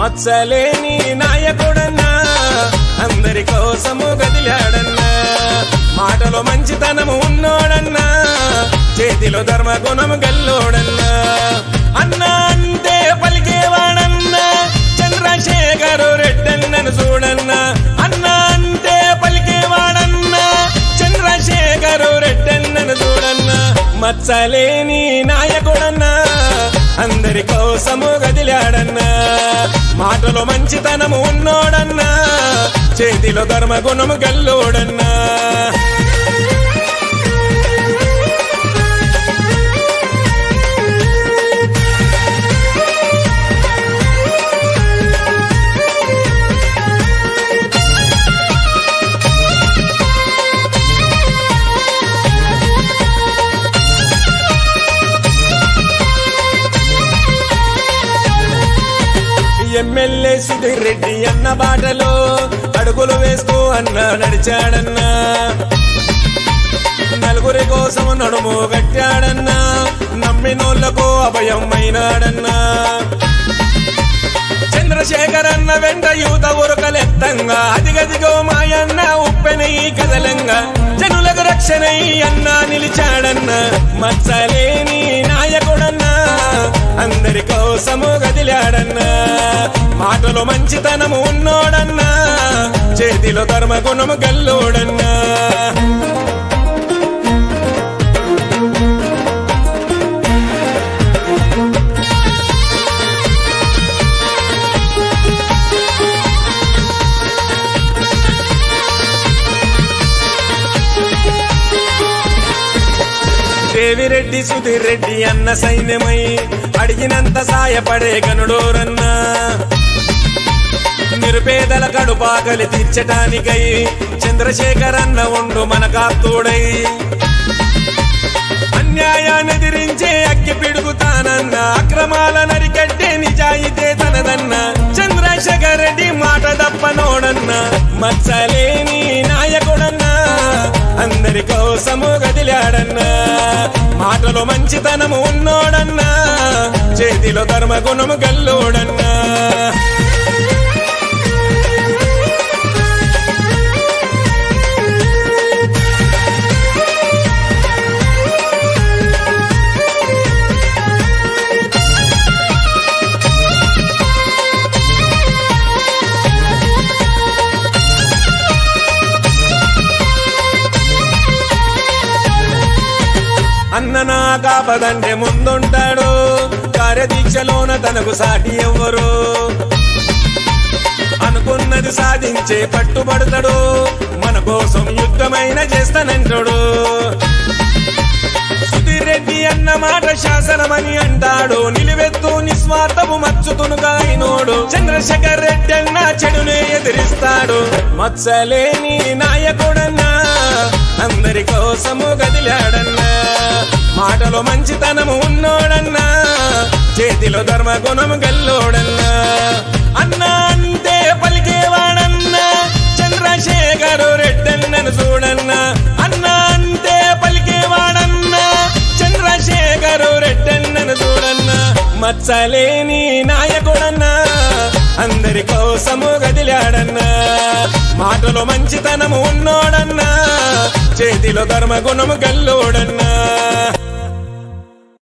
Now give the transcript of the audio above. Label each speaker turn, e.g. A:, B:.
A: మచ్చలేని నాయకుడన్నా అందరి కోసము గదిలాడన్నా మాటలో మంచితనము ఉన్నోడన్నా చేతిలో ధర్మ గుణము గల్లోడన్నా అన్నా అంటే పలికేవాడన్నా చంద్రశేఖరు రెడ్డన్నను చూడన్నా అన్నా అంటే పలికేవాడన్నా చంద్రశేఖరు రెడ్డన్నను చూడన్నా మచ్చలేని నాయకుడన్నా అందరి కోసము గదిలాడన్నా మాటలో మంచితనము ఉన్నోడన్నా చేతిలో ధర్మ గుణము గల్లోడన్నా ఎమ్మెల్యే సుధీర్ రెడ్డి అన్న బాటలో అడుగులు వేస్తూ అన్న నడిచాడన్నా నలుగురి కోసం నడుము కట్టాడన్నా నమ్మినోళ్లకు అభయం అయినాడన్నా చంద్రశేఖర్ అన్న వెంట యూత ఉరకలెత్తంగా అదిగదిగో మాయన్న ఉప్పెనై కదలంగా జనులకు రక్షణై అన్న నిలిచాడన్న మచ్చలేని నాయకుడన్నా అందరి కోసము గదిలాడన్నా మాటలో మంచితనము ఉన్నోడన్నా చేతిలో ధర్మ గుణము గల్లోడన్నా దేవిరెడ్డి సుధీర్ రెడ్డి అన్న సైన్యమై అడిగినంత సాయపడే గనుడోరన్నా నిరుపేదల కడుపాకలి తీర్చటానికై చంద్రశేఖర్ అన్న ఉండు మన కాత్తోడై అన్యాయాన్ని ఎదిరించే అక్కి పిడుగుతానన్న అక్రమాల నరికట్టే నిజాయితే తనదన్న చంద్రశేఖర్ రెడ్డి మాట తప్పనోడన్న మచ్చలేని నాయకుడన్నా అందరి కోసము గదిలాడన్నా మాటలో మంచితనము ఉన్నోడన్నా చేతిలో ధర్మ గుణము గల్లోడన్నా అన్న నా కాపదంటే ముందుంటాడు కార్యదీక్షలోన తనకు సాటి ఎవ్వరు అనుకున్నది సాధించే పట్టుబడతాడు మన కోసం యుద్ధమైన చేస్తానంటాడు సుధీర్ రెడ్డి అన్న మాట శాసనమని అంటాడు నిలువెత్తు నిస్వార్థము మచ్చుతునుగా అయినోడు చంద్రశేఖర్ రెడ్డి అన్న చెడునే ఎదిరిస్తాడు మచ్చలేని నాయకుడన్నా అందరి కోసము గదిలాడన్నా మాటలో మంచితనము ఉన్నోడన్నా చేతిలో ధర్మ గుణము గల్లోడన్నా అన్నా అంటే పలికేవాడన్నా చంద్రశేఖరు రెడ్డన్నను చూడన్నా అన్నా అంటే పలికేవాడన్నా చంద్రశేఖరు రెడ్డన్నను చూడన్నా మచ్చలేని నాయకుడన్నా అందరి కోసము గదిలాడన్నా మాటలో మంచితనము ఉన్నోడన్నా చేతిలో ధర్మ గుణము గల్లోడన్నా